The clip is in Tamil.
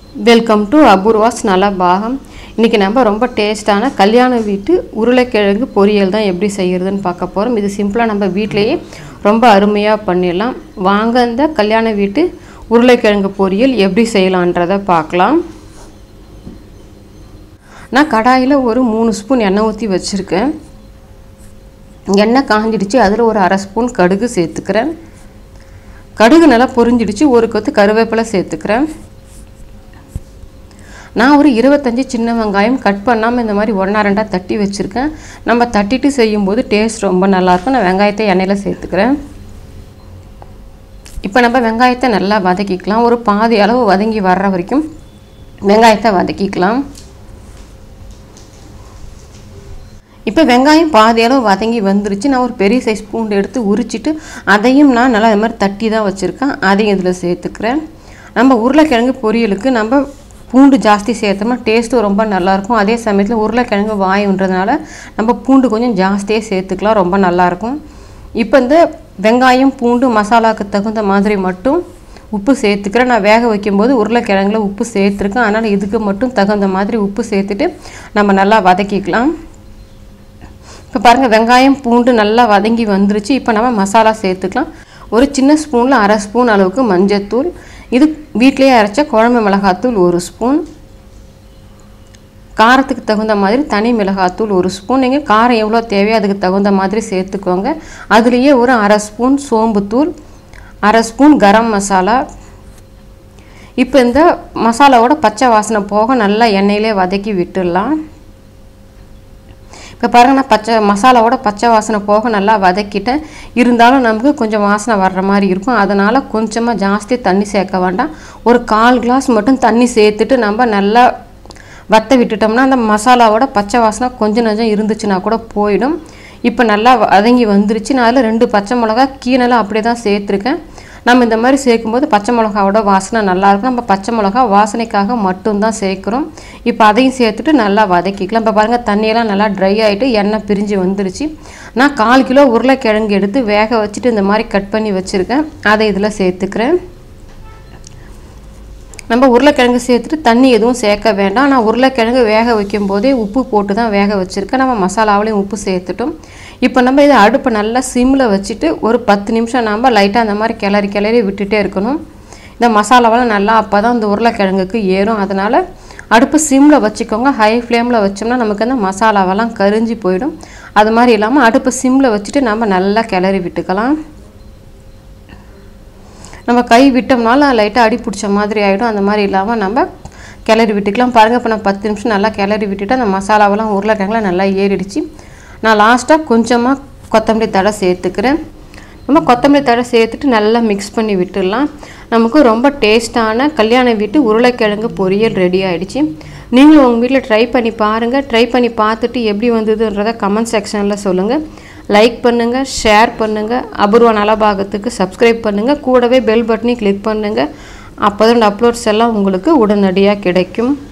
வெல்கம் டு அபூர்வாஸ் நல்ல பாகம் இன்றைக்கி நம்ம ரொம்ப டேஸ்டான கல்யாண வீட்டு உருளைக்கிழங்கு பொரியல் தான் எப்படி செய்கிறதுன்னு பார்க்க போகிறோம் இது சிம்பிளாக நம்ம வீட்டிலையே ரொம்ப அருமையாக பண்ணிடலாம் வாங்க இந்த கல்யாண வீட்டு உருளைக்கிழங்கு பொரியல் எப்படி செய்யலான்றதை பார்க்கலாம் நான் கடாயில் ஒரு மூணு ஸ்பூன் எண்ணெய் ஊற்றி வச்சுருக்கேன் எண்ணெய் காஞ்சிடுச்சு அதில் ஒரு அரை ஸ்பூன் கடுகு சேர்த்துக்கிறேன் கடுகு நல்லா பொரிஞ்சிடுச்சு ஒரு கொத்து கருவேப்பிலை சேர்த்துக்கிறேன் நான் ஒரு இருபத்தஞ்சி சின்ன வெங்காயம் கட் பண்ணாமல் இந்த மாதிரி ஒன்றா ரெண்டாக தட்டி வச்சுருக்கேன் நம்ம தட்டிட்டு செய்யும்போது டேஸ்ட் ரொம்ப நல்லாயிருக்கும் நான் வெங்காயத்தை எண்ணெயில் சேர்த்துக்கிறேன் இப்போ நம்ம வெங்காயத்தை நல்லா வதக்கிக்கலாம் ஒரு பாதி அளவு வதங்கி வர்ற வரைக்கும் வெங்காயத்தை வதக்கிக்கலாம் இப்போ வெங்காயம் பாதி அளவு வதங்கி வந்துருச்சு நான் ஒரு பெரிய சைஸ் பூண்டு எடுத்து உரிச்சிட்டு அதையும் நான் நல்லா இது மாதிரி தட்டி தான் வச்சுருக்கேன் அதையும் இதில் சேர்த்துக்கிறேன் நம்ம உருளைக்கிழங்கு பொரியலுக்கு நம்ம பூண்டு ஜாஸ்தி சேர்த்தோம்னா டேஸ்ட்டும் ரொம்ப நல்லாயிருக்கும் அதே சமயத்தில் உருளைக்கிழங்கு வாயுன்றதுனால நம்ம பூண்டு கொஞ்சம் ஜாஸ்தியாக சேர்த்துக்கலாம் ரொம்ப நல்லாயிருக்கும் இப்போ இந்த வெங்காயம் பூண்டு மசாலாவுக்கு தகுந்த மாதிரி மட்டும் உப்பு சேர்த்துக்கிறேன் நான் வேக வைக்கும்போது உருளைக்கிழங்குல உப்பு சேர்த்துருக்கேன் அதனால் இதுக்கு மட்டும் தகுந்த மாதிரி உப்பு சேர்த்துட்டு நம்ம நல்லா வதக்கிக்கலாம் இப்போ பாருங்கள் வெங்காயம் பூண்டு நல்லா வதங்கி வந்துருச்சு இப்போ நம்ம மசாலா சேர்த்துக்கலாம் ஒரு சின்ன ஸ்பூனில் அரை ஸ்பூன் அளவுக்கு மஞ்சத்தூள் இது வீட்டிலேயே அரைச்ச குழம்பு மிளகாத்தூள் ஒரு ஸ்பூன் காரத்துக்கு தகுந்த மாதிரி தனி மிளகாத்தூள் ஒரு ஸ்பூன் நீங்கள் காரம் எவ்வளோ தேவையோ அதுக்கு தகுந்த மாதிரி சேர்த்துக்கோங்க அதுலேயே ஒரு அரை ஸ்பூன் சோம்புத்தூள் அரை ஸ்பூன் கரம் மசாலா இப்போ இந்த மசாலாவோட பச்சை வாசனை போக நல்லா எண்ணெயிலே வதக்கி விட்டுடலாம் இப்போ பாருங்கள் நான் பச்சை மசாலாவோட பச்சை வாசனை போக நல்லா வதக்கிட்டேன் இருந்தாலும் நமக்கு கொஞ்சம் வாசனை வர்ற மாதிரி இருக்கும் அதனால் கொஞ்சமாக ஜாஸ்தி தண்ணி சேர்க்க வேண்டாம் ஒரு கால் கிளாஸ் மட்டும் தண்ணி சேர்த்துட்டு நம்ம நல்லா வத்த விட்டுட்டோம்னா அந்த மசாலாவோட பச்சை வாசனை கொஞ்சம் நஞ்சம் இருந்துச்சுன்னா கூட போயிடும் இப்போ நல்லா வதங்கி வந்துருச்சு நான் அதில் ரெண்டு பச்சை மிளகா கீழெல்லாம் அப்படியே தான் சேர்த்துருக்கேன் நம்ம இந்த மாதிரி சேர்க்கும்போது பச்சை மிளகாவோட வாசனை நல்லாயிருக்கும் நம்ம பச்சை மிளகா வாசனைக்காக மட்டும்தான் சேர்க்குறோம் இப்போ அதையும் சேர்த்துட்டு நல்லா வதக்கிக்கலாம் இப்போ பாருங்கள் தண்ணியெல்லாம் நல்லா ட்ரை ஆகிட்டு எண்ணெய் பிரிஞ்சு வந்துருச்சு நான் கால் கிலோ உருளைக்கிழங்கு எடுத்து வேக வச்சுட்டு இந்த மாதிரி கட் பண்ணி வச்சுருக்கேன் அதை இதில் சேர்த்துக்கிறேன் நம்ம உருளைக்கிழங்கு சேர்த்துட்டு தண்ணி எதுவும் சேர்க்க வேண்டாம் நான் உருளைக்கிழங்கு வேக வைக்கும் போதே உப்பு போட்டு தான் வேக வச்சுருக்கேன் நம்ம மசாலாவிலையும் உப்பு சேர்த்துட்டோம் இப்போ நம்ம இதை அடுப்பை நல்லா சிம்மில் வச்சுட்டு ஒரு பத்து நிமிஷம் நம்ம லைட்டாக அந்த மாதிரி கிளறி கிளறி விட்டுட்டே இருக்கணும் இந்த மசாலாவெல்லாம் நல்லா அப்போ தான் இந்த உருளைக்கிழங்குக்கு ஏறும் அதனால் அடுப்பு சிம்மில் வச்சுக்கோங்க ஹை ஃப்ளேமில் வச்சோம்னா நமக்கு அந்த மசாலாவெல்லாம் கரிஞ்சு போயிடும் அது மாதிரி இல்லாமல் அடுப்பு சிம்மில் வச்சுட்டு நம்ம நல்லா கிளறி விட்டுக்கலாம் நம்ம கை விட்டோம்னாலும் லைட்டாக அடி பிடிச்ச மாதிரி ஆகிடும் அந்த மாதிரி இல்லாமல் நம்ம கிளறி விட்டுக்கலாம் பாருங்கள் இப்போ நான் பத்து நிமிஷம் நல்லா கிளறி விட்டுட்டு அந்த மசாலாவெல்லாம் உருளைக்கிழங்குல நல்லா ஏறிடுச்சு நான் லாஸ்ட்டாக கொஞ்சமாக கொத்தமல்லி தடை சேர்த்துக்கிறேன் நம்ம கொத்தமல்லி தடை சேர்த்துட்டு நல்லா மிக்ஸ் பண்ணி விட்டுடலாம் நமக்கு ரொம்ப டேஸ்ட்டான கல்யாண வீட்டு உருளைக்கிழங்கு பொரியல் ரெடி ஆகிடுச்சு நீங்களும் உங்கள் வீட்டில் ட்ரை பண்ணி பாருங்கள் ட்ரை பண்ணி பார்த்துட்டு எப்படி வந்ததுன்றதை கமெண்ட் செக்ஷனில் சொல்லுங்கள் லைக் பண்ணுங்கள் ஷேர் பண்ணுங்கள் அபூர்வ நலபாகத்துக்கு சப்ஸ்கிரைப் பண்ணுங்கள் கூடவே பெல் பட்டனையும் கிளிக் பண்ணுங்கள் அப்போ தான் அப்லோட்ஸ் எல்லாம் உங்களுக்கு உடனடியாக கிடைக்கும்